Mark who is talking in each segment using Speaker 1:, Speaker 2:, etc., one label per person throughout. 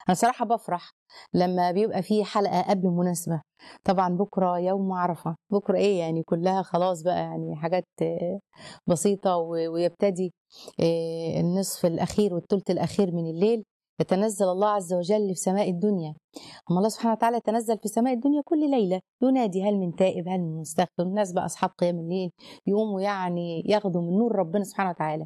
Speaker 1: انا صراحه بفرح لما بيبقى في حلقه قبل مناسبه طبعا بكره يوم عرفه بكره ايه يعني كلها خلاص بقى يعني حاجات آه، بسيطه و- ويبتدي آه، النصف الاخير والثلث الاخير من الليل يتنزل الله عز وجل في سماء الدنيا أما الله سبحانه وتعالى يتنزل في سماء الدنيا كل ليلة ينادي هل من تائب هل من مستغفر الناس بقى أصحاب قيام الليل يقوموا يعني ياخدوا من نور ربنا سبحانه وتعالى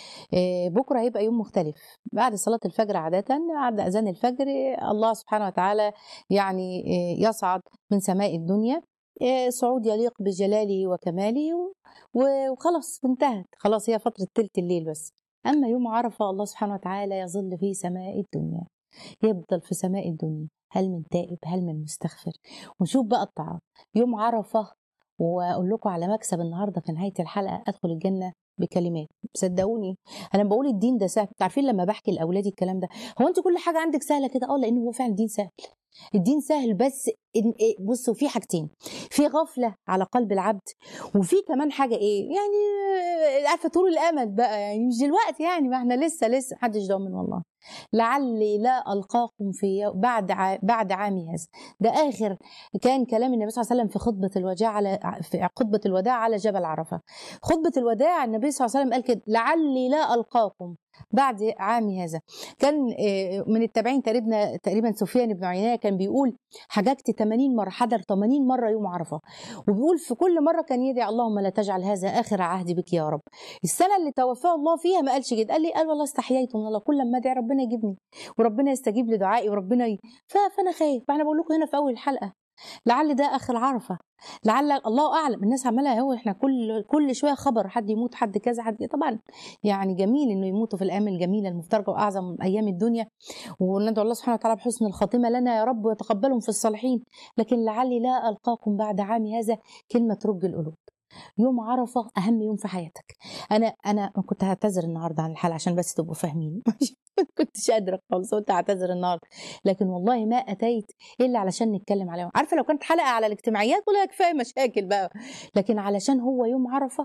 Speaker 1: آه، بكرة هيبقى يوم مختلف بعد صلاة الفجر عادة بعد أذان الفجر آه، الله سبحانه وتعالى يعني آه، يصعد من سماء الدنيا آه، صعود يليق بجلاله وكماله و- و- وخلاص انتهت خلاص هي فترة تلت الليل بس أما يوم عرفة الله سبحانه وتعالى يظل في سماء الدنيا يفضل في سماء الدنيا هل من تائب هل من مستغفر ونشوف بقى الطعام يوم عرفة واقول لكم على مكسب النهارده في نهايه الحلقه ادخل الجنه بكلمات صدقوني انا بقول الدين ده سهل انتوا عارفين لما بحكي لاولادي الكلام ده هو انت كل حاجه عندك سهله كده اه لان هو فعلا الدين سهل الدين سهل بس إن إيه بصوا في حاجتين في غفله على قلب العبد وفي كمان حاجه ايه يعني آه، عارفه طول الامل بقى يعني مش دلوقتي يعني ما احنا لسه لسه محدش ضامن والله لعلي لا القاكم في يوم بعد ع... بعد عامي هذا ده اخر كان كلام النبي صلى الله عليه وسلم في خطبه الوداع على في خطبه الوداع على جبل عرفه خطبه الوداع النبي صلى الله عليه وسلم قال كده لعلي لا القاكم بعد عامي هذا كان آه، من التابعين تقريبا تقريبا سفيان بن عيينه كان بيقول حججت 80 مره حضر 80 مره يوم عرفه وبيقول في كل مره كان يدعي اللهم لا تجعل هذا اخر عهدي بك يا رب السنه اللي توفاه الله فيها ما قالش كده قال لي قال والله استحييت من الله كل ما ادعي ربنا يجيبني وربنا يستجيب لدعائي وربنا ي... ف... فانا خايف فانا بقول لكم هنا في اول الحلقه لعل ده اخر عرفه لعل الله اعلم الناس عماله هو احنا كل كل شويه خبر حد يموت حد كذا حد طبعا يعني جميل انه يموتوا في الايام الجميله المفترجه واعظم ايام الدنيا وندعو الله سبحانه وتعالى بحسن الخاتمه لنا يا رب ويتقبلهم في الصالحين لكن لعلي لا القاكم بعد عامي هذا كلمه ترج القلوب يوم عرفه اهم يوم في حياتك انا انا كنت هعتذر النهارده عن الحلقه عشان بس تبقوا فاهمين كنتش قادره خالص قلت هعتذر النهارده لكن والله ما اتيت الا علشان نتكلم عليهم عارفه لو كانت حلقه على الاجتماعيات ولا كفايه مشاكل بقى لكن علشان هو يوم عرفه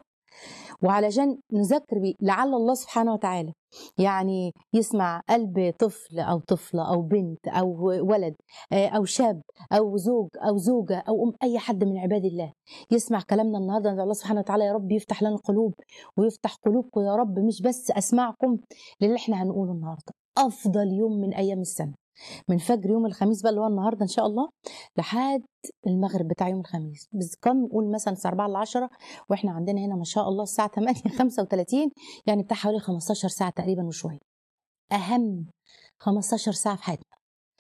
Speaker 1: وعلشان نذكر بيه لعل الله سبحانه وتعالى يعني يسمع قلب طفل او طفله او بنت او ولد آه، او شاب او زوج او زوجه او ام اي حد من عباد الله يسمع كلامنا النهارده ندعو الله سبحانه وتعالى يا رب يفتح لنا القلوب ويفتح قلوبكم يا رب مش بس اسمعكم للي احنا هنقوله النهارده افضل يوم من ايام السنه من فجر يوم الخميس بقى اللي هو النهارده ان شاء الله لحد المغرب بتاع يوم الخميس بس كم نقول مثلا الساعه 4 ل 10 واحنا عندنا هنا ما شاء الله الساعه 8 35 يعني بتاع حوالي 15 ساعه تقريبا وشويه اهم 15 ساعه في حياتنا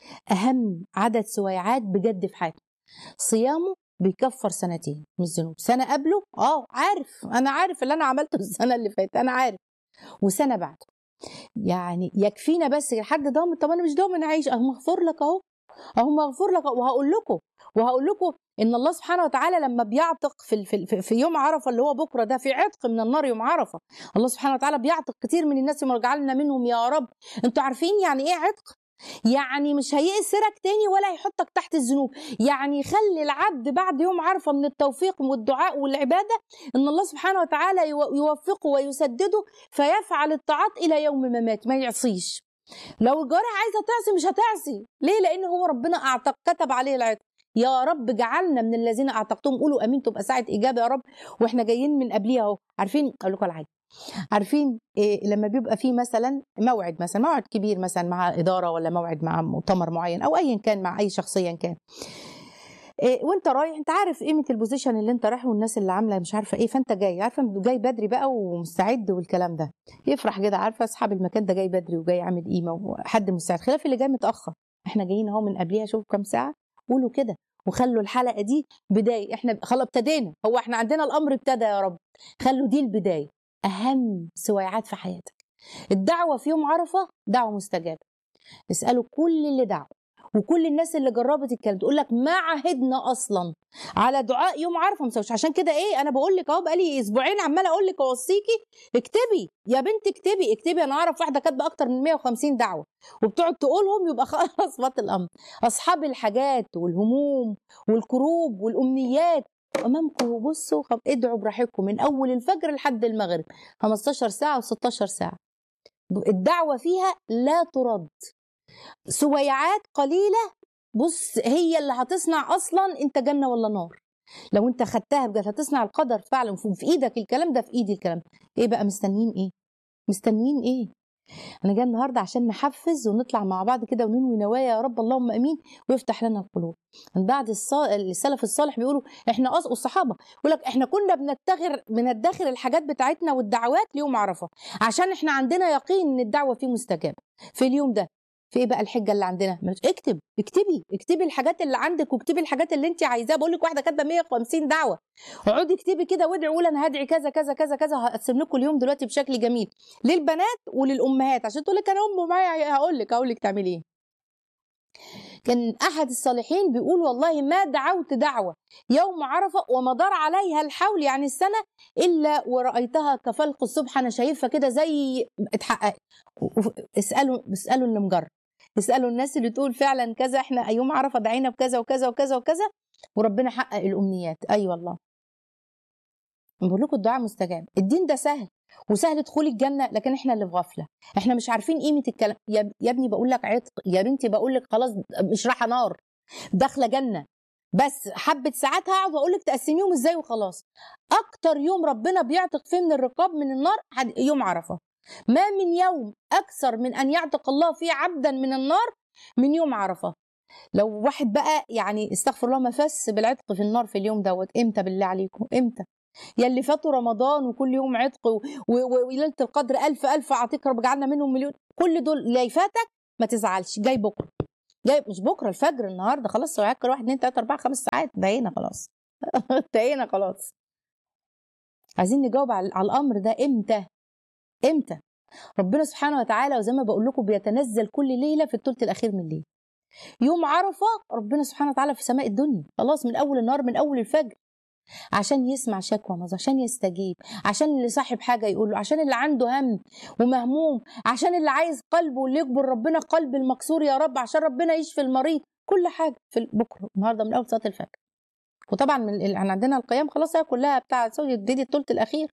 Speaker 1: اهم عدد سويعات بجد في حياتنا صيامه بيكفر سنتين من الذنوب سنه قبله اه عارف انا عارف اللي انا عملته السنه اللي فاتت انا عارف وسنه بعده يعني يكفينا بس حد ضامن طب انا مش ضامن اعيش اهو مغفور لك اهو اهو مغفور لك وهقول لكم وهقول لكم ان الله سبحانه وتعالى لما بيعتق في ال- في ال- في يوم عرفه اللي هو بكره ده في عتق من النار يوم عرفه الله سبحانه وتعالى بيعتق كتير من الناس ويجعلنا منهم يا رب انتوا عارفين يعني ايه عتق يعني مش هيأسرك تاني ولا هيحطك تحت الذنوب يعني يخلي العبد بعد يوم عرفه من التوفيق والدعاء والعباده ان الله سبحانه وتعالى يو- يوفقه ويسدده فيفعل الطاعات الى يوم ما مات ما يعصيش لو الجوارح عايزه تعصي مش هتعصي ليه لان هو ربنا اعتق كتب عليه العتق يا رب جعلنا من الذين اعتقتهم قولوا امين تبقى ساعه اجابه يا رب واحنا جايين من قبليها اهو عارفين اقول لكم على حاجه عارفين إيه لما بيبقى في مثلا موعد مثلا موعد كبير مثلا مع اداره ولا موعد مع مؤتمر معين او ايا كان مع اي شخصيا كان إيه وانت رايح انت عارف قيمه البوزيشن اللي انت رايحه والناس اللي عامله مش عارفه ايه فانت جاي عارفه جاي بدري بقى ومستعد والكلام ده يفرح كده عارفه اصحاب المكان ده جاي بدري وجاي عامل قيمه وحد مستعد خلاف اللي جاي متاخر احنا جايين اهو من قبليها شوف كام ساعه قولوا كده وخلوا الحلقه دي بدايه احنا خلاص ابتدينا هو احنا عندنا الامر ابتدى يا رب خلوا دي البدايه اهم سويعات في حياتك الدعوه في يوم عرفه دعوه مستجابه اسالوا كل اللي دعوا وكل الناس اللي جربت الكلام تقول لك ما عهدنا اصلا على دعاء يوم عرفه ما مسويش عشان كده ايه انا بقول لك اهو بقالي اسبوعين عماله اقول لك اوصيكي اكتبي يا بنت اكتبي اكتبي انا اعرف واحده كاتبه اكتر من 150 دعوه وبتقعد تقولهم يبقى خلاص فات الامر اصحاب الحاجات والهموم والكروب والامنيات امامكم وبصوا خب- ادعوا براحتكم من اول الفجر لحد المغرب 15 ساعه و16 ساعه الدعوه فيها لا ترد سويعات قليله بص هي اللي هتصنع اصلا انت جنه ولا نار لو انت خدتها بجد هتصنع القدر فعلا في ايدك الكلام ده في ايدي الكلام ايه بقى مستنيين ايه مستنيين ايه انا جاي النهارده عشان نحفز ونطلع مع بعض كده وننوي نوايا يا رب اللهم امين ويفتح لنا القلوب من بعد السلف الصالح بيقولوا احنا أص... الصحابه يقول لك احنا كنا بنتغر بندخر الحاجات بتاعتنا والدعوات ليوم عرفه عشان احنا عندنا يقين ان الدعوه فيه مستجابه في اليوم ده في ايه بقى الحجه اللي عندنا اكتب اكتبي اكتبي الحاجات اللي عندك واكتبي الحاجات اللي انت عايزاها بقول لك واحده كاتبه 150 دعوه اقعدي اكتبي كده وادعي قولي انا هدعي كذا كذا كذا كذا هقسم لكم اليوم دلوقتي بشكل جميل للبنات وللامهات عشان تقول لك انا ام معايا هقول لك هقول لك تعملي ايه كان احد الصالحين بيقول والله ما دعوت دعوه يوم عرفه ومدار عليها الحول يعني السنه الا ورايتها كفلق الصبح انا شايفها كده زي اتحققت اسالوا اسالوا اللي مجرب اسالوا الناس اللي تقول فعلا كذا احنا يوم عرفه دعينا بكذا وكذا وكذا وكذا وربنا حقق الامنيات اي أيوة والله بقول لكم الدعاء مستجاب الدين ده سهل وسهل دخول الجنه لكن احنا اللي في غفله احنا مش عارفين قيمه الكلام يا, يا ابني بقول لك عتق يا بنتي بقول لك خلاص مش رايحه نار داخله جنه بس حبه ساعات هقعد واقول لك تقسميهم ازاي وخلاص اكتر يوم ربنا بيعتق فيه من الرقاب من النار يوم عرفه ما من يوم اكثر من ان يعتق الله فيه عبدا من النار من يوم عرفه لو واحد بقى يعني استغفر الله ما فس بالعتق في النار في اليوم دوت امتى بالله عليكم امتى يا اللي فاتوا رمضان وكل يوم عتق وليله القدر ألف ألف أعطيك رب جعلنا منهم مليون كل دول اللي فاتك ما تزعلش جاي بكره جاي مش بكره الفجر النهارده خلاص سواعك واحد اتنين تلاته اربعه خمس ساعات انتهينا خلاص انتهينا خلاص عايزين نجاوب على الامر ده امتى امتى ربنا سبحانه وتعالى وزي ما بقول لكم بيتنزل كل ليله في الثلث الاخير من الليل يوم عرفه ربنا سبحانه وتعالى في سماء الدنيا خلاص من اول النهار من اول الفجر عشان يسمع شكوى مظهر عشان يستجيب عشان اللي صاحب حاجة يقول له عشان اللي عنده هم ومهموم عشان اللي عايز قلبه اللي يكبر ربنا قلب المكسور يا رب عشان ربنا يشفي المريض كل حاجة في بكرة النهاردة من أول صلاة الفجر وطبعا من عندنا القيام خلاص هي كلها بتاع دي الثلث الأخير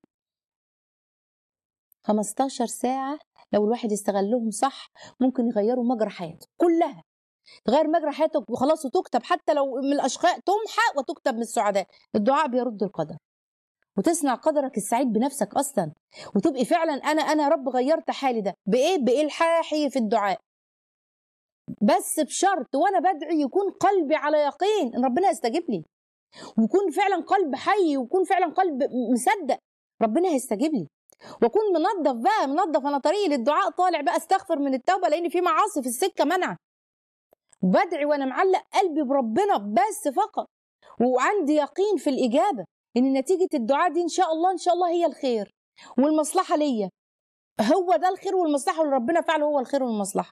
Speaker 1: 15 ساعة لو الواحد يستغلهم صح ممكن يغيروا مجرى حياته كلها تغير مجرى حياتك وخلاص وتكتب حتى لو من الاشقاء تمحى وتكتب من السعداء الدعاء بيرد القدر وتصنع قدرك السعيد بنفسك اصلا وتبقي فعلا انا انا رب غيرت حالي ده بايه بالحاحي في الدعاء بس بشرط وانا بدعي يكون قلبي على يقين ان ربنا يستجيب لي ويكون فعلا قلب حي ويكون فعلا قلب مصدق ربنا هيستجيب لي واكون منظف بقى منظف انا طريقي للدعاء طالع بقى استغفر من التوبه لان في معاصي في السكه منع بدعي وانا معلق قلبي بربنا بس فقط وعندي يقين في الاجابه ان نتيجه الدعاء دي ان شاء الله ان شاء الله هي الخير والمصلحه ليا هو ده الخير والمصلحه اللي ربنا فعله هو الخير والمصلحه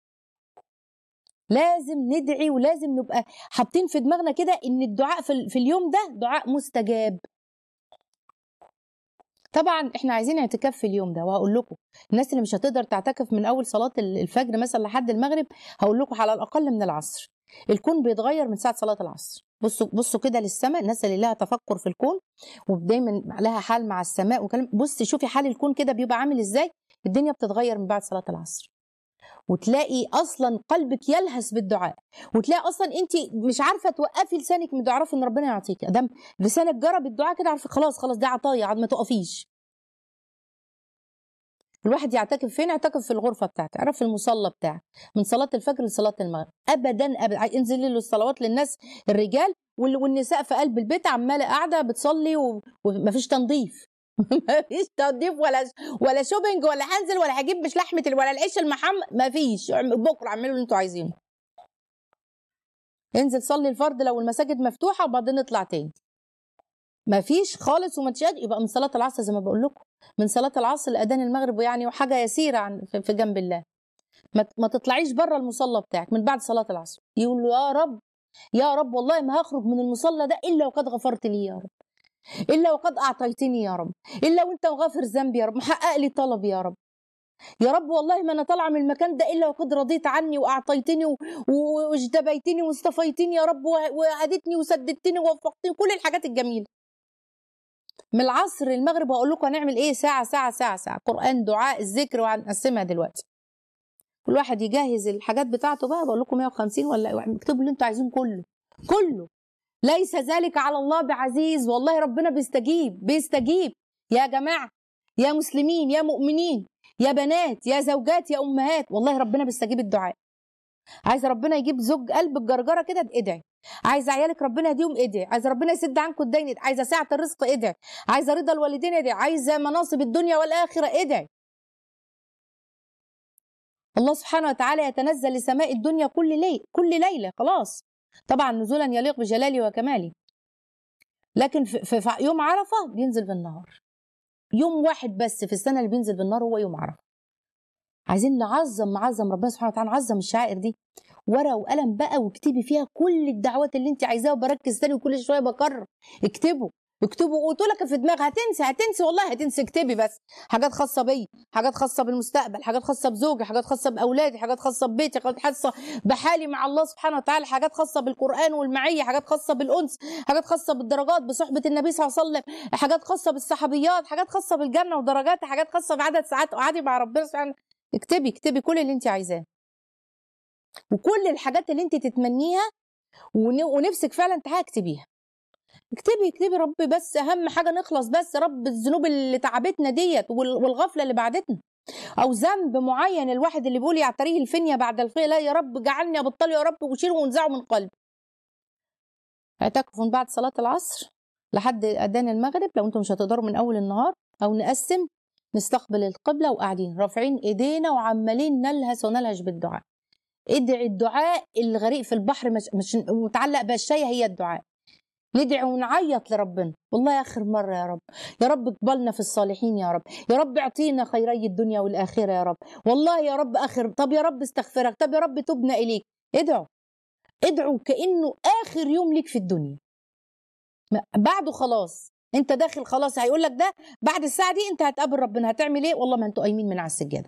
Speaker 1: لازم ندعي ولازم نبقى حاطين في دماغنا كده ان الدعاء في اليوم ده دعاء مستجاب طبعا احنا عايزين اعتكاف في اليوم ده وهقول لكم الناس اللي مش هتقدر تعتكف من اول صلاه الفجر مثلا لحد المغرب هقول لكم على الاقل من العصر الكون بيتغير من ساعه صلاه العصر بصوا بصوا كده للسماء الناس اللي لها تفكر في الكون ودايما لها حال مع السماء وكلام بصي شوفي حال الكون كده بيبقى عامل ازاي الدنيا بتتغير من بعد صلاه العصر وتلاقي اصلا قلبك يلهث بالدعاء وتلاقي اصلا انت مش عارفه توقفي لسانك من تعرفي ان ربنا يعطيك ادام لسانك جرب الدعاء كده عارفه خلاص خلاص ده عطايا عاد ما تقفيش الواحد يعتكف فين يعتكف في الغرفه بتاعته يعرف في المصلى بتاعه من صلاه الفجر لصلاه المغرب ابدا ابدا انزل له الصلوات للناس الرجال والنساء في قلب البيت عماله قاعده بتصلي ومفيش تنظيف مفيش تنظيف ولا ولا شوبينج ولا هنزل ولا هجيب مش لحمه ولا العيش المحمر مفيش بكره اعملوا اللي انتوا عايزينه انزل صلي الفرض لو المساجد مفتوحه وبعدين نطلع تاني مفيش خالص وما يبقى من صلاه العصر زي ما بقول لكم من صلاه العصر لاذان المغرب يعني وحاجه يسيره عن في جنب الله ما تطلعيش بره المصلى بتاعك من بعد صلاه العصر يقول له يا رب يا رب والله ما هخرج من المصلى ده الا وقد غفرت لي يا رب الا وقد اعطيتني يا رب الا وانت مغفر ذنبي يا رب محقق لي طلبي يا رب يا رب والله ما انا طالعه من المكان ده الا وقد رضيت عني واعطيتني واجتبيتني واصطفيتني يا رب وهديتني وسددتني ووفقتني كل الحاجات الجميله من العصر المغرب هقول لكم هنعمل ايه ساعه ساعه ساعه ساعه قران دعاء الذكر وهنقسمها دلوقتي كل واحد يجهز الحاجات بتاعته بقى بقول لكم 150 ولا اكتبوا اللي انتوا عايزين كله كله ليس ذلك على الله بعزيز والله ربنا بيستجيب بيستجيب يا جماعه يا مسلمين يا مؤمنين يا بنات يا زوجات يا امهات والله ربنا بيستجيب الدعاء عايزه ربنا يجيب زوج قلب الجرجره كده ادعي عايزه عيالك ربنا يديهم ادعي عايزه ربنا يسد عنكم الدين ادعي عايزه سعه الرزق ادعي عايزه رضا الوالدين ادعي عايزه مناصب الدنيا والاخره ادعي الله سبحانه وتعالى يتنزل لسماء الدنيا كل ليل كل ليله خلاص طبعا نزولا يليق بجلالي وكمالي لكن في, في, في يوم عرفه بينزل بالنهار يوم واحد بس في السنه اللي بينزل بالنار هو يوم عرفه عايزين نعظم معظم ربنا سبحانه وتعالى نعظم الشعائر دي ورقه وقلم بقى واكتبي فيها كل الدعوات اللي انت عايزاها وبركز تاني وكل شويه بكرر اكتبوا اكتبوا قلت لك في دماغ هتنسي هتنسي والله هتنسي اكتبي بس حاجات خاصه بيا حاجات خاصه بالمستقبل حاجات خاصه بزوجي حاجات خاصه باولادي حاجات خاصه ببيتي حاجات خاصه بحالي مع الله سبحانه وتعالى حاجات خاصه بالقران والمعيه حاجات خاصه بالانس حاجات خاصه بالدرجات بصحبه النبي صلى الله عليه وسلم حاجات خاصه بالصحابيات حاجات خاصه بالجنه ودرجات حاجات خاصه بعدد ساعات قعدي مع ربنا سبحانه اكتبي اكتبي كل اللي انت عايزاه وكل الحاجات اللي انت تتمنيها ونفسك فعلا تحقق اكتبيها اكتبي اكتبي رب بس اهم حاجه نخلص بس رب الذنوب اللي تعبتنا ديت والغفله اللي بعدتنا او ذنب معين الواحد اللي بيقول يعتريه الفنيا بعد الخير لا يا رب جعلني ابطله يا رب وشيله وانزعه من قلبي اعتكفوا بعد صلاه العصر لحد اذان المغرب لو انتم مش هتقدروا من اول النهار او نقسم نستقبل القبله وقاعدين رافعين ايدينا وعمالين نلهس ونلهج بالدعاء ادعي الدعاء الغريق في البحر مش, مش متعلق بالشاي هي الدعاء ندعي ونعيط لربنا والله اخر مره يا رب يا رب اقبلنا في الصالحين يا رب يا رب اعطينا خيري الدنيا والاخره يا رب والله يا رب اخر طب يا رب استغفرك طب يا رب تبنا اليك ادعوا ادعوا كانه اخر يوم ليك في الدنيا بعده خلاص انت داخل خلاص هيقول لك ده بعد الساعه دي انت هتقابل ربنا هتعمل ايه والله ما انتوا قايمين من على السجاده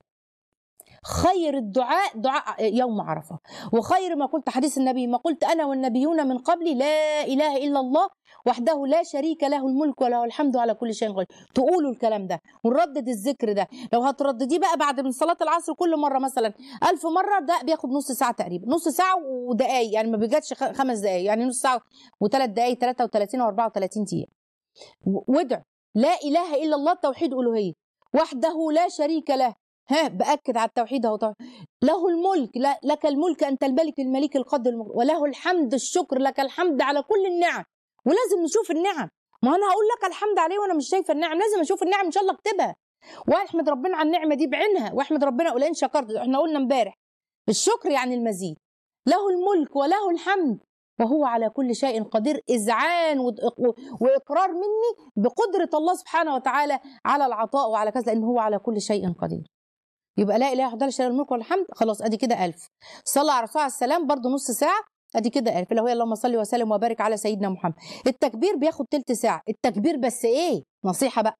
Speaker 1: خير الدعاء دعاء يوم عرفة وخير ما قلت حديث النبي ما قلت أنا والنبيون من قبلي لا إله إلا الله وحده لا شريك له الملك وله الحمد على كل شيء قدير تقولوا الكلام ده ونردد الذكر ده لو هتردديه بقى بعد من صلاة العصر كل مرة مثلا ألف مرة ده بياخد نص ساعة تقريبا نص ساعة ودقايق يعني ما بيجاتش خمس دقايق يعني نص ساعة وثلاث دقايق 33 و 34 دقيقة وادعوا لا إله إلا الله توحيد ألوهية وحده لا شريك له ها باكد على التوحيد اهو له الملك لا لك الملك انت الملك الملك القدر المغ... وله الحمد الشكر لك الحمد على كل النعم ولازم نشوف النعم ما انا هقول لك الحمد عليه وانا مش شايفه النعم لازم اشوف النعم ان شاء الله اكتبها واحمد ربنا على النعمه دي بعينها واحمد ربنا ولئن شكرت احنا قلنا امبارح الشكر يعني المزيد له الملك وله الحمد وهو على كل شيء قدير إذعان وإقرار مني بقدرة الله سبحانه وتعالى على العطاء وعلى كذا لأن هو على كل شيء قدير يبقى لا اله الا الله الملك والحمد خلاص ادي كده ألف صلى على الرسول عليه السلام برضه نص ساعه ادي كده ألف اللي هو اللهم صل وسلم وبارك على سيدنا محمد التكبير بياخد تلت ساعه التكبير بس ايه نصيحه بقى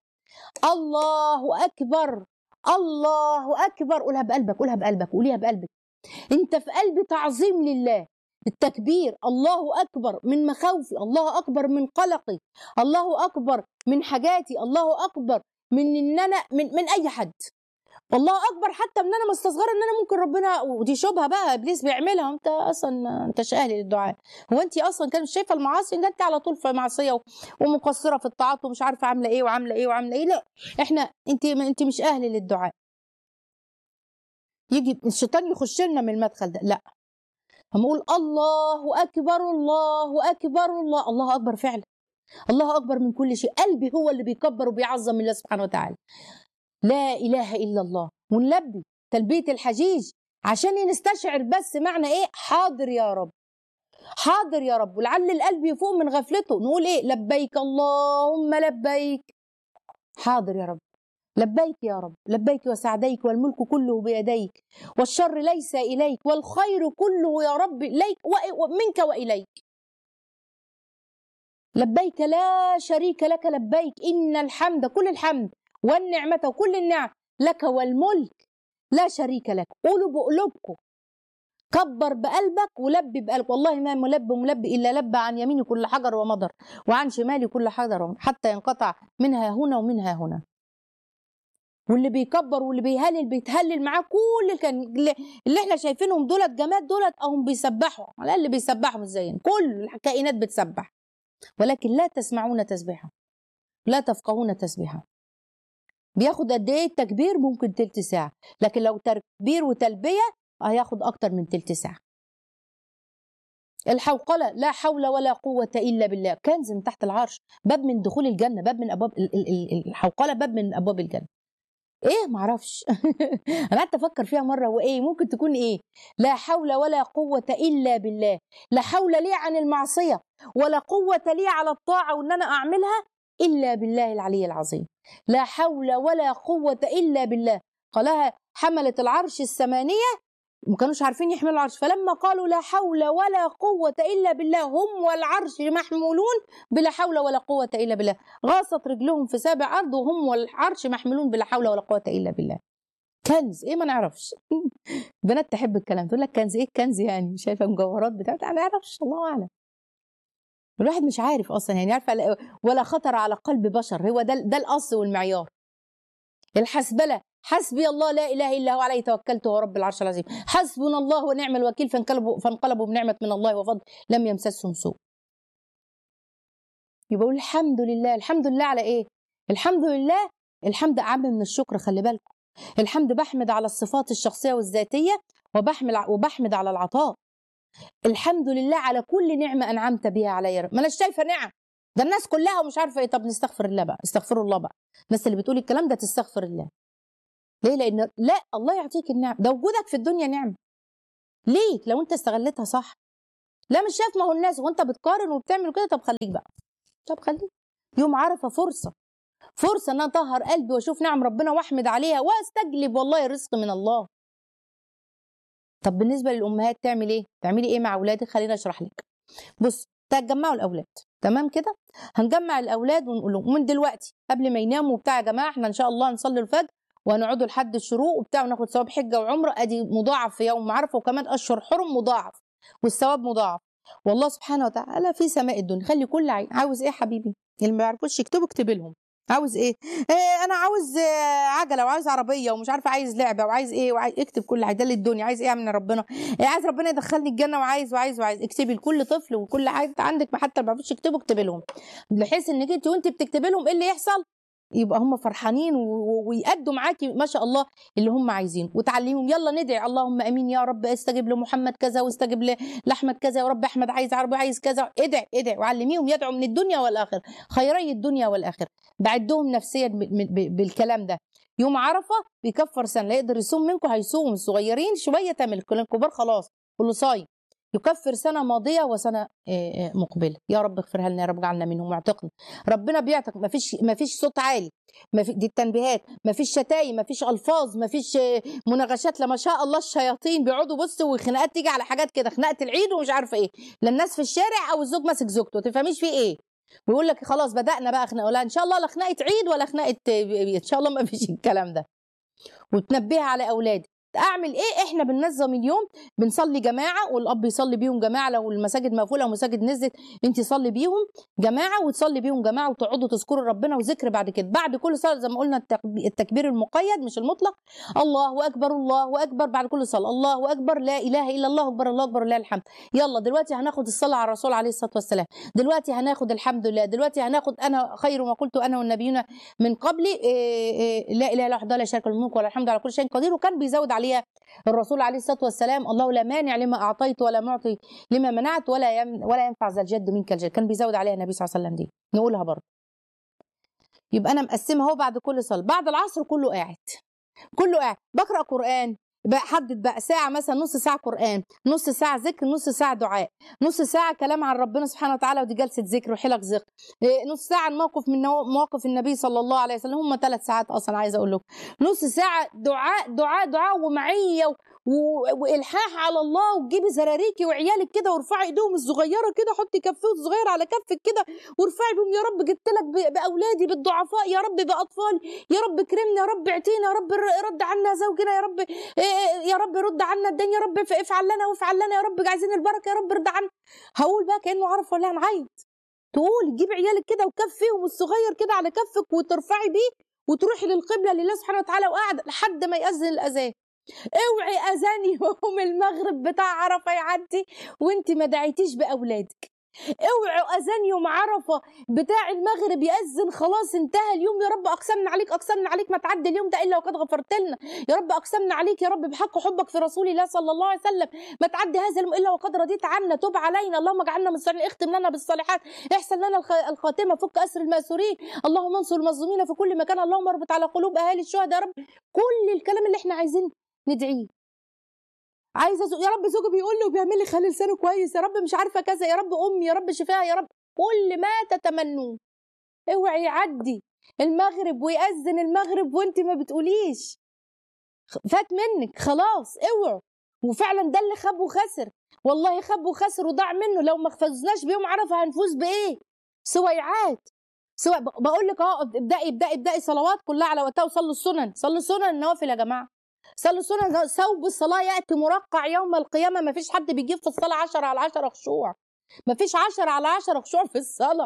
Speaker 1: الله اكبر الله اكبر قولها بقلبك قولها بقلبك قوليها بقلبك انت في قلب تعظيم لله التكبير الله اكبر من مخاوفي الله اكبر من قلقي الله اكبر من حاجاتي الله اكبر من ان انا من, من اي حد والله اكبر حتى من انا مستصغره ان انا ممكن ربنا ودي شبهه بقى ابليس بيعملها انت اصلا انت اهل للدعاء هو انت اصلا كانت شايفه المعاصي ده انت على طول في معصيه ومقصره في الطاعات ومش عارفه عامله ايه وعامله ايه وعامله ايه لا احنا انت انت مش اهل للدعاء يجي الشيطان يخش لنا من المدخل ده لا هم نقول الله اكبر الله اكبر الله الله اكبر فعلا الله اكبر من كل شيء قلبي هو اللي بيكبر وبيعظم الله سبحانه وتعالى لا إله إلا الله ونلبي تلبية الحجيج عشان نستشعر بس معنى إيه حاضر يا رب حاضر يا رب ولعل القلب يفوق من غفلته نقول إيه لبيك اللهم لبيك حاضر يا رب لبيك يا رب لبيك وسعديك والملك كله بيديك والشر ليس إليك والخير كله يا رب ليك ومنك وإليك لبيك لا شريك لك لبيك إن الحمد كل الحمد والنعمة وكل النعم لك والملك لا شريك لك قولوا بقلوبكم كبر بقلبك ولبي بقلبك والله ما ملب ملب إلا لب عن يميني كل حجر ومضر وعن شمالي كل حجر ومضر حتى ينقطع منها هنا ومنها هنا واللي بيكبر واللي بيهلل بيتهلل معاه كل الكن... اللي احنا شايفينهم دولت جماد دولت هم بيسبحوا على الاقل بيسبحوا مش زينا كل الكائنات بتسبح ولكن لا تسمعون تسبيحه لا تفقهون تسبيحه بياخد قد ايه التكبير ممكن تلت ساعه لكن لو تكبير وتلبيه هياخد اكتر من تلت ساعه الحوقلة لا حول ولا قوة إلا بالله كنز من تحت العرش باب من دخول الجنة باب من أبواب الحوقلة باب من أبواب الجنة ايه معرفش انا قعدت افكر فيها مره وايه ممكن تكون ايه لا حول ولا قوه الا بالله لا حول لي عن المعصيه ولا قوه لي على الطاعه وان انا اعملها الا بالله العلي العظيم لا حول ولا قوه الا بالله قالها حمله العرش الثمانيه ما كانوش عارفين يحملوا العرش فلما قالوا لا حول ولا قوة إلا بالله هم والعرش محمولون بلا حول ولا قوة إلا بالله غاصت رجلهم في سابع أرض وهم والعرش محمولون بلا حول ولا قوة إلا بالله كنز ايه ما نعرفش بنات تحب الكلام تقول لك كنز ايه كنز يعني شايفه مجوهرات بتاعت ما نعرفش الله اعلم الواحد مش عارف اصلا يعني عارفه ولا خطر على قلب بشر هو ده ده الاصل والمعيار الحسبله حسبي الله لا اله الا هو عليه توكلت هو رب العرش العظيم حسبنا الله ونعم الوكيل فانقلبوا فانقلبوا بنعمه من الله وفضل لم يمسسهم سوء يبقى الحمد لله الحمد لله على ايه الحمد لله الحمد اعم من الشكر خلي بالكم الحمد بحمد على الصفات الشخصيه والذاتيه وبحمد وبحمد على العطاء الحمد لله على كل نعمه انعمت بها علي ما انا شايفه نعم ده الناس كلها ومش عارفه ايه طب نستغفر الله بقى استغفروا الله بقى الناس اللي بتقول الكلام ده تستغفر الله ليه لان لا الله يعطيك النعم ده وجودك في الدنيا نعمه ليك لو انت استغلتها صح لا مش شايف ما هو الناس وانت بتقارن وبتعمل كده طب خليك بقى طب خليك يوم عرفه فرصه فرصه ان انا اطهر قلبي واشوف نعم ربنا واحمد عليها واستجلب والله الرزق من الله طب بالنسبه للامهات تعمل ايه تعملي ايه مع اولادك خليني اشرح لك بص تجمعوا الاولاد تمام كده هنجمع الاولاد ونقول لهم من دلوقتي قبل ما يناموا بتاع يا جماعه احنا ان شاء الله هنصلي الفجر وهنقعدوا لحد الشروق وبتاع وناخد ثواب حجه وعمره ادي مضاعف في يوم عرفه وكمان اشهر حرم مضاعف والثواب مضاعف والله سبحانه وتعالى في سماء الدنيا خلي كل عين عاوز ايه يا حبيبي اللي ما يعرفوش يكتبوا اكتب لهم عاوز ايه؟ إيه انا عاوز عجله وعاوز عربيه ومش عارفه عايز لعبه وعايز ايه وعايز اكتب كل حاجه ده للدنيا عايز ايه من ربنا؟ إيه عايز ربنا يدخلني الجنه وعايز وعايز وعايز اكتبي لكل طفل وكل حاجه عندك حتى ما بيعرفوش يكتبوا اكتبي لهم بحيث انك انت وانت بتكتبي لهم ايه اللي يحصل؟ يبقى هم فرحانين ويأدوا معاكي ما شاء الله اللي هم عايزينه وتعلميهم يلا ندعي اللهم امين يا رب استجب لمحمد كذا واستجب لاحمد كذا يا رب احمد عايز عربي عايز كذا ادعي ادعي وعلميهم يدعوا من الدنيا والاخره خيري الدنيا والاخره بعدهم نفسيا بالكلام ده يوم عرفه بيكفر سنه لا يقدر يصوم منكم هيصوم الصغيرين شويه تعمل الكبار خلاص كله صايم يكفر سنه ماضيه وسنه مقبله يا رب اغفرها لنا يا رب اجعلنا منهم واعتقنا ربنا بيعتق ما فيش ما فيش صوت عالي ما في دي التنبيهات ما فيش شتايم ما فيش الفاظ ما فيش مناغشات لما شاء الله الشياطين بيقعدوا بصوا وخناقات تيجي على حاجات كده خناقه العيد ومش عارفه ايه لا الناس في الشارع او الزوج ماسك زوجته ما تفهميش في ايه ويقول لك خلاص بدانا بقى خناقه لا ان شاء الله لا خناقه عيد ولا خناقه ان شاء الله ما فيش الكلام ده وتنبهي على اولادك اعمل ايه احنا بننظم اليوم بنصلي جماعه والاب يصلي بيهم جماعه لو المساجد مقفوله ومساجد نزلت انت صلي بيهم جماعه وتصلي بيهم جماعه وتقعدوا تذكروا ربنا وذكر بعد كده بعد كل صلاه زي ما قلنا التكبير المقيد مش المطلق الله اكبر الله اكبر بعد كل صلاه الله اكبر لا اله الا الله اكبر الله اكبر لله الحمد يلا دلوقتي هناخد الصلاه على الرسول عليه الصلاه والسلام دلوقتي هناخد الحمد لله دلوقتي هناخد انا خير ما قلت انا والنبيون من قبلي إيه إيه لا اله الا الله لا شريك له الملك ولا الحمد على كل شيء قدير وكان بيزود عليها الرسول عليه الصلاه والسلام الله لا مانع لما اعطيت ولا معطي لما منعت ولا يم ولا ينفع ذا الجد منك الجد كان بيزود عليها النبي صلى الله عليه وسلم دي نقولها برضه يبقى انا مقسمه اهو بعد كل صلاه بعد العصر كله قاعد كله قاعد بقرا قران بحدد بقى ساعة مثلا نص ساعة قرآن نص ساعة ذكر نص ساعة دعاء نص ساعة كلام عن ربنا سبحانه وتعالى ودي جلسة ذكر وحلق ذكر نص ساعة موقف من مواقف النبي صلى الله عليه وسلم هم ثلاث ساعات أصلا عايزة أقول لكم نص ساعة دعاء دعاء دعاء ومعية والحاح على الله وتجيبي زراريكي وعيالك كده وارفعي ايديهم الصغيره كده حطي كفه صغير على كفك كده وارفعي بهم يا رب جبت لك باولادي بالضعفاء يا رب باطفالي يا رب كرمنا يا رب اعطينا يا رب رد عنا زوجنا يا رب يا رب رد عنا الدين يا رب افعل لنا وافعل لنا يا رب عايزين البركه يا رب رد عنا هقول بقى كانه عارف ولا هنعيط تقول تجيب عيالك كده وكفيهم الصغير كده على كفك وترفعي بيه وتروحي للقبله لله سبحانه وتعالى وقاعده لحد ما يأذن الاذان اوعي اذان يوم المغرب بتاع عرفه يعدي وانت ما دعيتيش باولادك اوعوا اذان يوم عرفه بتاع المغرب ياذن خلاص انتهى اليوم يا رب اقسمنا عليك اقسمنا عليك ما تعدي اليوم ده الا وقد غفرت لنا يا رب اقسمنا عليك يا رب بحق حبك في رسول الله صلى الله عليه وسلم ما تعدي هذا اليوم الا وقد رضيت عنا تب علينا اللهم اجعلنا من الصالحين اختم لنا بالصالحات احسن لنا الخ- الخاتمه فك اسر الماسورين اللهم انصر المظلومين في كل مكان اللهم اربط على قلوب اهالي الشهداء يا رب كل الكلام اللي احنا عايزين ندعيه عايزه زو... يا رب زوجي بيقول لي وبيعمل لي خلي لسانه كويس يا رب مش عارفه كذا يا رب امي يا رب شفاها يا رب كل ما تتمنوه اوعي يعدي المغرب ويأذن المغرب وانت ما بتقوليش خ- فات منك خلاص اوعوا وفعلا ده اللي خاب وخسر والله خاب وخسر وضاع منه لو ما فزناش بيوم عرفه هنفوز بايه سويعات سواء بقول لك اه ابدأي ابدأي ابدأي صلوات كلها على وقتها وصلوا السنن صلوا السنن النوافل يا جماعه صلوا السنن ثوب الصلاه ياتي مرقع يوم القيامه ما فيش حد بيجيب في الصلاه 10 على 10 خشوع ما فيش 10 على 10 خشوع في الصلاه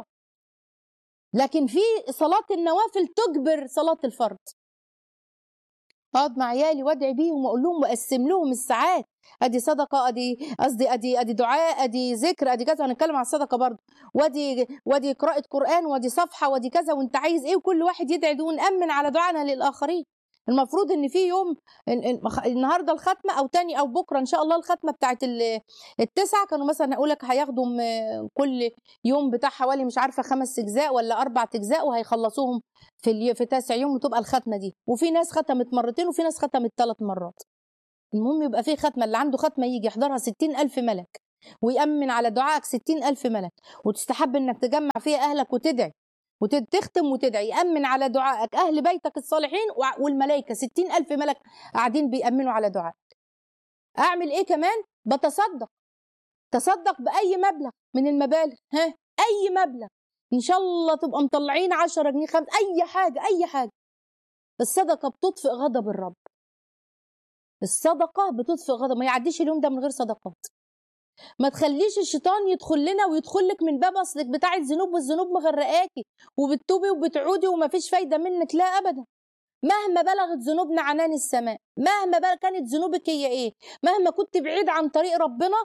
Speaker 1: لكن في صلاه النوافل تجبر صلاه الفرض اقعد مع عيالي وادعي بيهم واقول لهم واقسم لهم الساعات ادي صدقه ادي قصدي ادي ادي دعاء ادي ذكر ادي كذا هنتكلم عن الصدقه برضه وادي وادي قراءه قران وادي صفحه وادي كذا وانت عايز ايه وكل واحد يدعي ونامن على دعائنا للاخرين المفروض ان في يوم ال- ال- النهارده الختمه او تاني او بكره ان شاء الله الختمه بتاعت ال- التسعه كانوا مثلا اقول لك هياخدوا م- كل يوم بتاع حوالي مش عارفه خمس اجزاء ولا اربع اجزاء وهيخلصوهم في الي... في تاسع يوم وتبقى الختمه دي وفي ناس ختمت مرتين وفي ناس ختمت ثلاث مرات المهم يبقى في ختمه اللي عنده ختمه يجي يحضرها ستين ألف ملك ويأمن على دعائك ستين ألف ملك وتستحب انك تجمع فيها اهلك وتدعي وتختم وتدعي يأمن على دعائك أهل بيتك الصالحين وع- والملائكة ستين ألف ملك قاعدين بيأمنوا على دعائك أعمل إيه كمان بتصدق تصدق بأي مبلغ من المبالغ ها أي مبلغ إن شاء الله تبقى مطلعين عشرة جنيه خمس أي حاجة أي حاجة الصدقة بتطفئ غضب الرب الصدقة بتطفئ غضب ما يعديش اليوم ده من غير صدقات ما تخليش الشيطان يدخل لنا ويدخل لك من باب اصلك بتاع الذنوب والذنوب مغرقاكي وبتتوبي وبتعودي وما فيش فايده منك لا ابدا مهما بلغت ذنوبنا عنان السماء مهما بل كانت ذنوبك هي ايه مهما كنت بعيد عن طريق ربنا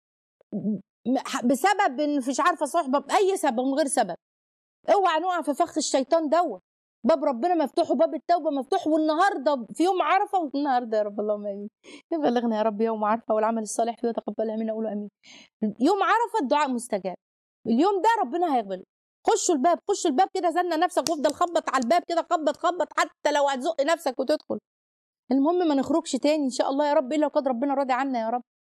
Speaker 1: م- بسبب ان مش عارفه صحبه باي سبب من غير سبب اوعى نقع في فخ الشيطان دوت باب ربنا مفتوح وباب التوبه مفتوح والنهارده في يوم عرفه والنهارده يا رب اللهم امين يبلغنا يا رب يوم عرفه والعمل الصالح فيه وتقبلها منا قولوا امين يوم عرفه الدعاء مستجاب اليوم ده ربنا هيقبله خشوا الباب خش الباب كده زنى نفسك وافضل خبط على الباب كده خبط خبط حتى لو هتزق نفسك وتدخل المهم ما نخرجش تاني ان شاء الله يا رب الا وقد ربنا راضي عنا يا رب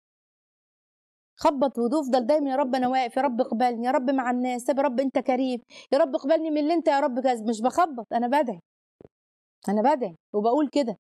Speaker 1: خبط وتفضل دايما يا رب انا واقف يا رب اقبلني يا رب مع الناس يا رب انت كريم يا رب اقبلني من اللي انت يا رب كذا مش بخبط انا بدعي انا بدعي وبقول كده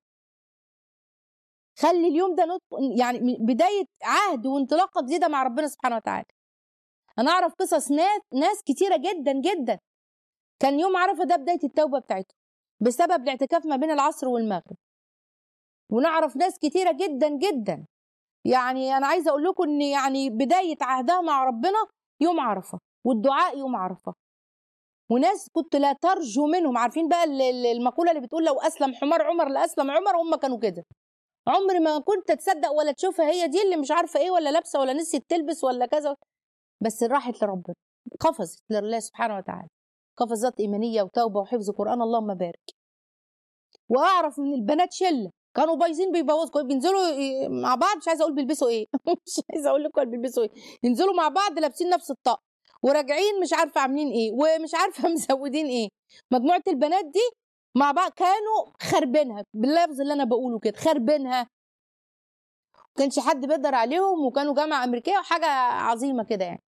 Speaker 1: خلي اليوم ده نطق يعني من بدايه عهد وانطلاقه جديده مع ربنا سبحانه وتعالى انا اعرف قصص ناس ناس كتيره جدا جدا كان يوم عرفه ده بدايه التوبه بتاعتهم بسبب الاعتكاف ما بين العصر والمغرب ونعرف ناس كتيره جدا جدا يعني انا عايزه اقول لكم ان يعني بدايه عهدها مع ربنا يوم عرفه والدعاء يوم عرفه وناس كنت لا ترجو منهم عارفين بقى ال- ال- المقوله اللي بتقول لو اسلم حمار عمر لاسلم عمر هم كانوا كده عمر ما كنت تصدق ولا تشوفها هي دي اللي مش عارفه ايه ولا لابسه ولا نسيت تلبس ولا كذا بس راحت لربنا قفزت لله سبحانه وتعالى قفزات ايمانيه وتوبه وحفظ قران اللهم بارك واعرف من البنات شله كانوا بايظين بيبوظوا كانوا بينزلوا ي- مع بعض مش عايزه اقول بيلبسوا ايه مش عايزه اقول لكم بيلبسوا ايه ينزلوا مع بعض لابسين نفس الطقم وراجعين مش عارفه عاملين ايه ومش عارفه مزودين ايه مجموعه البنات دي مع بعض كانوا خربينها باللفظ اللي انا بقوله كده خربينها كانش حد بيقدر عليهم وكانوا جامعه امريكيه وحاجه عظيمه كده يعني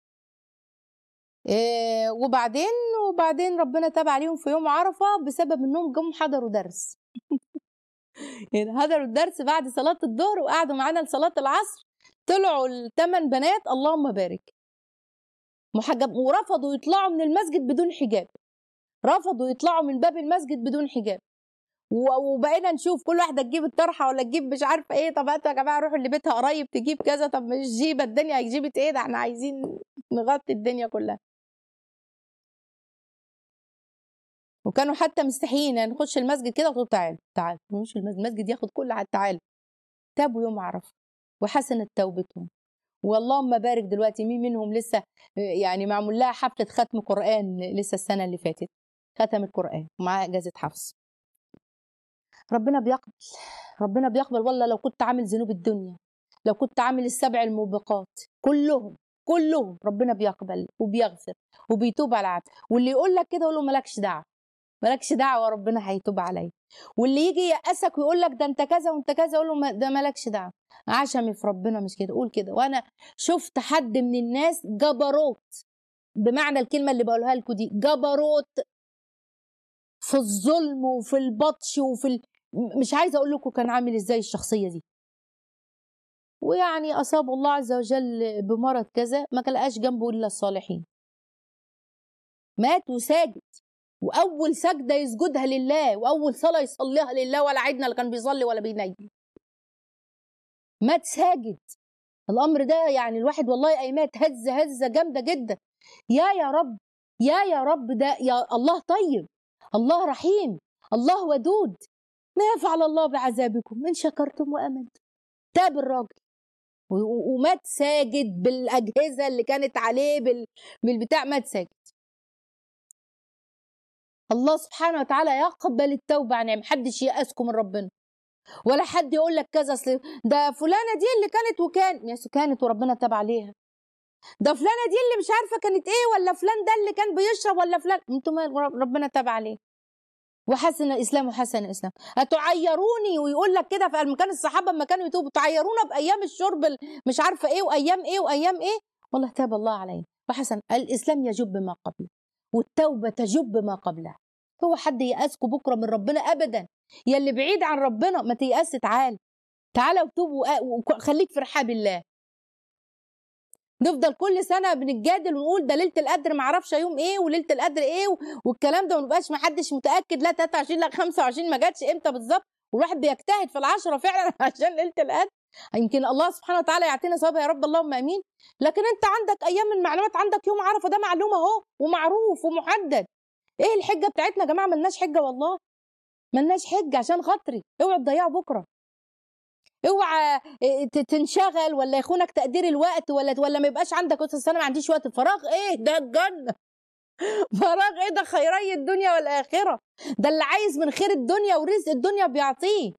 Speaker 1: إيه وبعدين وبعدين ربنا تاب عليهم في يوم عرفه بسبب انهم جم حضروا درس يعني حضروا الدرس بعد صلاه الظهر وقعدوا معانا لصلاه العصر طلعوا الثمان بنات اللهم بارك محجب ورفضوا يطلعوا من المسجد بدون حجاب رفضوا يطلعوا من باب المسجد بدون حجاب و- وبقينا نشوف كل واحده تجيب الطرحه ولا تجيب مش عارفه ايه طب هاتوا يا جماعه روحوا اللي بيتها قريب تجيب كذا طب مش جيبه الدنيا هيجيبه ايه ده احنا عايزين نغطي الدنيا كلها وكانوا حتى مستحيين يعني نخش المسجد كده وتقول تعال تعال نخش المسجد المسجد ياخد كل حد تعال تابوا يوم عرفه وحسنت توبتهم واللهم بارك دلوقتي مين منهم لسه يعني معمول لها حفله ختم قران لسه السنه اللي فاتت ختم القران ومعاها اجازه حفظ ربنا بيقبل ربنا بيقبل والله لو كنت عامل ذنوب الدنيا لو كنت عامل السبع الموبقات كلهم كلهم ربنا بيقبل وبيغفر وبيتوب على العبد واللي يقول لك كده قول له مالكش دعوه مالكش دعوه ربنا هيتوب عليا واللي يجي يأسك ويقول لك ده انت كذا وانت كذا قول له ما- ده مالكش دعوه عشمي في ربنا مش كده قول كده وانا شفت حد من الناس جبروت بمعنى الكلمه اللي بقولها لكم دي جبروت في الظلم وفي البطش وفي ال... م- مش عايزه اقول لكم كان عامل ازاي الشخصيه دي ويعني اصاب الله عز وجل بمرض كذا ما لقاش جنبه الا الصالحين مات وساجد واول سجده يسجدها لله واول صلاه يصليها لله ولا عدنا اللي كان بيصلي ولا بينيم مات ساجد الامر ده يعني الواحد والله ايمات هز هزه جامده جدا يا يا رب يا يا رب ده يا الله طيب الله رحيم الله ودود ما يفعل الله بعذابكم ان شكرتم وامنتم تاب الراجل و- و- ومات ساجد بالاجهزه اللي كانت عليه بال... بالبتاع مات ساجد الله سبحانه وتعالى يقبل التوبه عن محدش يأسكم من ربنا ولا حد يقول لك كذا اصل ده فلانه دي اللي كانت وكان يا سو كانت وربنا تاب عليها ده فلانه دي اللي مش عارفه كانت ايه ولا فلان ده اللي كان بيشرب ولا فلان انتم مال رب- ربنا تاب عليه وحسن الاسلام وحسن الاسلام هتعيروني ويقول لك كده في مكان الصحابه لما كانوا يتوبوا تعيرونا بايام الشرب ال- مش عارفه ايه وايام ايه وايام ايه والله تاب الله عليه وحسن الاسلام يجب ما قبله والتوبه تجب ما قبلها هو حد يأسكوا بكره من ربنا ابدا يا اللي بعيد عن ربنا ما تيأس تعال تعالى وتوب وأ- وخليك في رحاب الله نفضل كل سنه بنتجادل ونقول ده ليله القدر ما اعرفش يوم ايه وليله القدر ايه و- والكلام ده ما نبقاش ما حدش متاكد لا 23 لا 25 ما جاتش امتى بالظبط والواحد بيجتهد في العشره فعلا عشان ليله القدر يمكن الله سبحانه وتعالى يعطينا ثواب يا رب اللهم امين لكن انت عندك ايام من المعلومات عندك يوم عرفه ده معلومه اهو ومعروف ومحدد ايه الحجه بتاعتنا يا جماعه ملناش حجه والله ملناش حجه عشان خاطري اوعوا تضيعوا بكره اوعى إيه، ت- تنشغل ولا يخونك تقدير الوقت ولا ولا ما يبقاش عندك قصه انا ما عنديش وقت فراغ ايه ده الجنه فراغ ايه ده خيري الدنيا والاخره ده اللي عايز من خير الدنيا ورزق الدنيا بيعطيه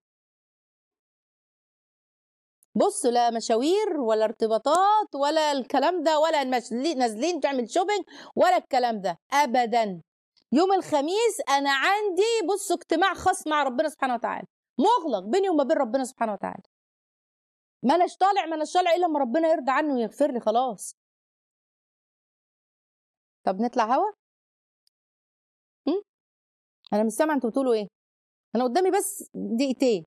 Speaker 1: بص لا مشاوير ولا ارتباطات ولا الكلام ده ولا مشلي- نازلين تعمل شوبينج ولا الكلام ده ابدا يوم الخميس انا عندي بص اجتماع خاص مع ربنا سبحانه وتعالى مغلق بيني وما بين ربنا سبحانه وتعالى ما اناش طالع ما اناش طالع الا لما ربنا يرضى عني ويغفر لي خلاص طب نطلع هوا م? انا مش سامعه انتوا بتقولوا ايه انا قدامي بس دقيقتين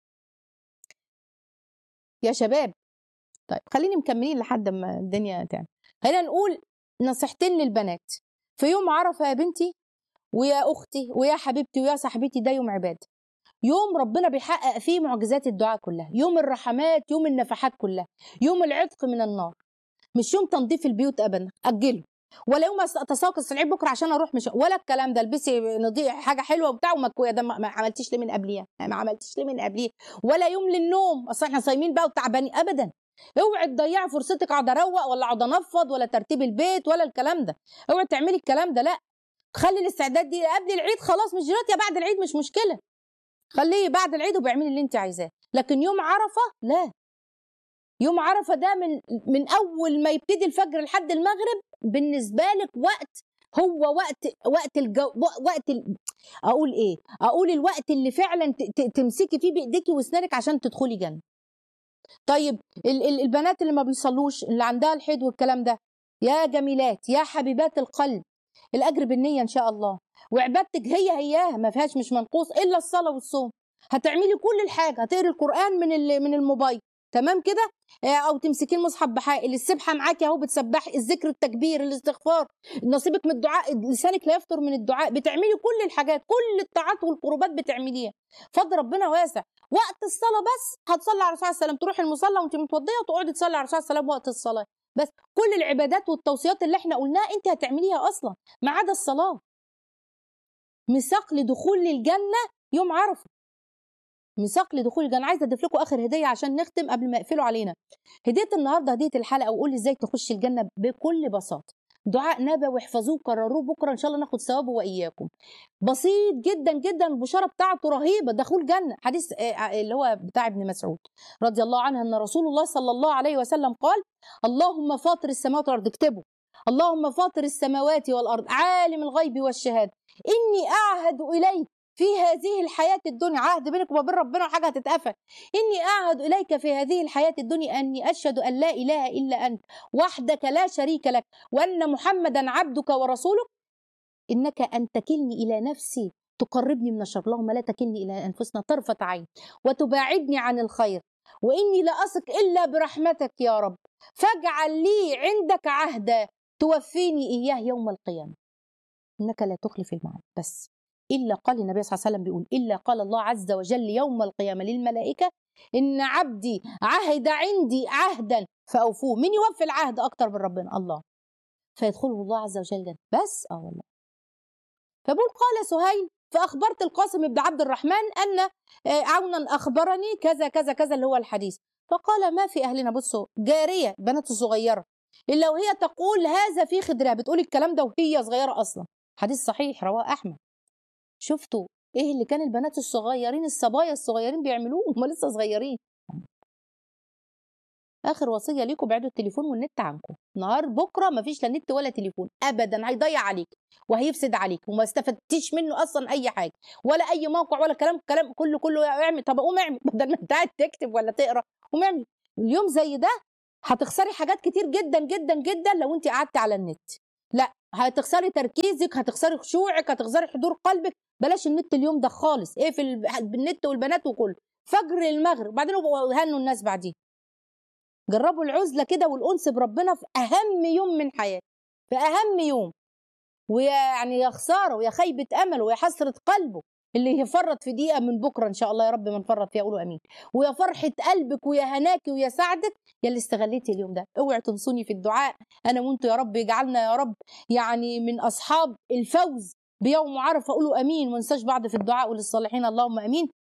Speaker 1: يا شباب طيب خليني مكملين لحد ما الدنيا تعمل خلينا نقول نصيحتين للبنات في يوم عرفه يا بنتي ويا اختي ويا حبيبتي ويا صاحبتي ده يوم عباده يوم ربنا بيحقق فيه معجزات الدعاء كلها يوم الرحمات يوم النفحات كلها يوم العتق من النار مش يوم تنظيف البيوت ابدا اجله ولا يوم أس- اتساق الصعيد بكره عشان اروح مش ولا الكلام ده البسي نضيع حاجه حلوه وبتاع ومكويه ده ما ما عملتيش ليه من قبليها ما عملتيش ليه من قبليها ولا يوم للنوم اصل احنا صايمين بقى وتعبانين ابدا اوعي تضيعي فرصتك اقعد اروق ولا اقعد انفض ولا ترتيب البيت ولا الكلام ده اوعي تعملي الكلام ده لا خلي الاستعداد دي قبل العيد خلاص مش دلوقتي يا بعد العيد مش مشكله خليه بعد العيد وبيعملي اللي انت عايزاه لكن يوم عرفه لا يوم عرفه ده من من اول ما يبتدي الفجر لحد المغرب بالنسبه لك وقت هو وقت وقت الجو وقت ال... اقول ايه اقول الوقت اللي فعلا ت... ت... تمسكي فيه بايديكي واسنانك عشان تدخلي جنه طيب ال... ال... البنات اللي ما بيصلوش اللي عندها الحيض والكلام ده يا جميلات يا حبيبات القلب الاجر بالنيه ان شاء الله وعبادتك هي هياها ما فيهاش مش منقوص الا الصلاه والصوم هتعملي كل الحاجه هتقري القران من ال... من الموبايل تمام كده آه، او تمسكي المصحف بحائل السبحه معاكي اهو بتسبحي الذكر التكبير الاستغفار نصيبك من الدعاء لسانك لا يفطر من الدعاء بتعملي كل الحاجات كل الطاعات والقربات بتعمليها فضل ربنا واسع وقت الصلاه بس هتصلي على الرسول عليه السلام تروحي المصلى وانت متوضيه وتقعدي تصلي على الرسول عليه السلام وقت الصلاه بس كل العبادات والتوصيات اللي احنا قلناها انت هتعمليها اصلا ما عدا الصلاه ميثاق لدخول للجنه يوم عرفه ميثاق لدخول الجنه عايزه اضيف لكم اخر هديه عشان نختم قبل ما يقفلوا علينا هديه النهارده هديه الحلقه وقول ازاي تخش الجنه بكل بساطه دعاء نبوي واحفظوه كرروه بكره ان شاء الله ناخد ثوابه واياكم بسيط جدا جدا البشاره بتاعته رهيبه دخول جنه حديث اللي هو بتاع ابن مسعود رضي الله عنه ان رسول الله صلى الله عليه وسلم قال اللهم فاطر السماوات والارض اكتبوا اللهم فاطر السماوات والارض عالم الغيب والشهاده اني اعهد اليك في هذه الحياة الدنيا عهد بينك وبين ربنا وحاجة هتتقفل إني أعهد إليك في هذه الحياة الدنيا أني أشهد أن لا إله إلا أنت وحدك لا شريك لك وأن محمدا عبدك ورسولك إنك أن تكلني إلى نفسي تقربني من الشر اللهم لا تكلني إلى أنفسنا طرفة عين وتباعدني عن الخير وإني لا أثق إلا برحمتك يا رب فاجعل لي عندك عهدا توفيني إياه يوم القيامة إنك لا تخلف الميعاد بس إلا قال النبي صلى الله عليه وسلم بيقول إلا قال الله عز وجل يوم القيامة للملائكة إن عبدي عهد عندي عهدا فأوفوه من يوفي العهد أكتر من ربنا الله فيدخله الله عز وجل جنة بس اه والله فبقول قال سهيل فأخبرت القاسم بن عبد الرحمن أن عونا أخبرني كذا كذا كذا اللي هو الحديث فقال ما في أهلنا بصوا جارية بنات الصغيرة إلا وهي تقول هذا في خدرها بتقول الكلام ده وهي صغيرة أصلا حديث صحيح رواه أحمد شفتوا ايه اللي كان البنات الصغيرين الصبايا الصغيرين بيعملوه هم لسه صغيرين اخر وصيه ليكم ابعدوا التليفون والنت عنكم نهار بكره مفيش لا نت ولا تليفون ابدا هيضيع عليك وهيفسد عليك وما استفدتيش منه اصلا اي حاجه ولا اي موقع ولا كلام كلام كله كله اعمل طب قوم اعمل بدل ما انت قاعد تكتب ولا تقرا قوم اعمل اليوم زي ده هتخسري حاجات كتير جدا جدا جدا لو انت قعدتي على النت لا هتخسري تركيزك هتخسري خشوعك هتخسري حضور قلبك بلاش النت اليوم ده خالص ايه في النت والبنات وكله فجر المغرب وبعدين هنوا الناس بعدين جربوا العزله كده والانس بربنا في اهم يوم من حياتك في اهم يوم ويعني يا خساره ويا خيبه امل ويا حسره قلبه اللي يفرط في دقيقه من بكره ان شاء الله يا رب ما نفرط فيها قولوا امين ويا فرحه قلبك ويا هناكي ويا سعدك يا اللي استغليتي اليوم ده اوعي تنسوني في الدعاء انا وانتوا يا رب يجعلنا يا رب يعني من اصحاب الفوز بيوم عرفه قولوا امين وما ننساش بعض في الدعاء وللصالحين اللهم امين